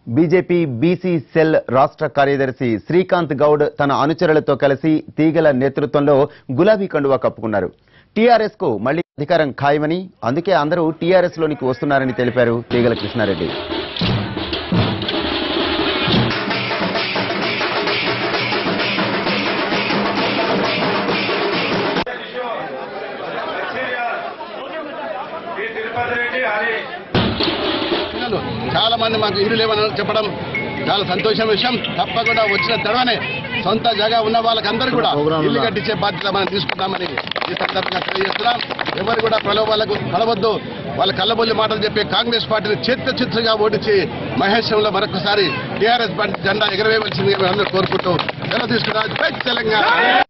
BJP BC cell రాష్ట్ర కార్యదర్శి శ్రీకాంత్ గౌడ్ తన అనుచరులతో కలిసి తీగల నేతృత్వంలో గులాబీ కండువా కప్పుకున్నారు టీఆర్ఎస్ కు మళ్లీ అధికారం ఖాయమని అందుకే అందరూ టీఆర్ఎస్ లోనికి వస్తున్నారని తెలిపారు తీగల కృష్ణారెడ్డి ఈ తిరుపతి రెడ్డి హరి పిల్లలు చాలా మంది మాకు ఇల్లు లేవని చెప్పడం చాలా సంతోషం విషయం తప్పకుండా వచ్చిన తర్వానే సొంత జగా ఉన్న వాళ్ళకందరూ కూడా ఇల్లు కట్టించే బాధ్యత మనం తీసుకుంటామని ఈ సందర్భంగా తెలియజేస్తున్నాం ఎవరు కూడా ప్రలోభాలకు పడవద్దు వాళ్ళ కళ్ళబొల్లి మాటలు చెప్పి కాంగ్రెస్ పార్టీని చిత్త చిత్తుగా ఓడించి మహేశ్వరంలో మరొకసారి టీఆర్ఎస్ పార్టీ జెండా ఎగరవేయవలసిందిగా మేము అందరూ కోరుకుంటూ సెలవు తీసుకున్నాం జై తెలంగాణ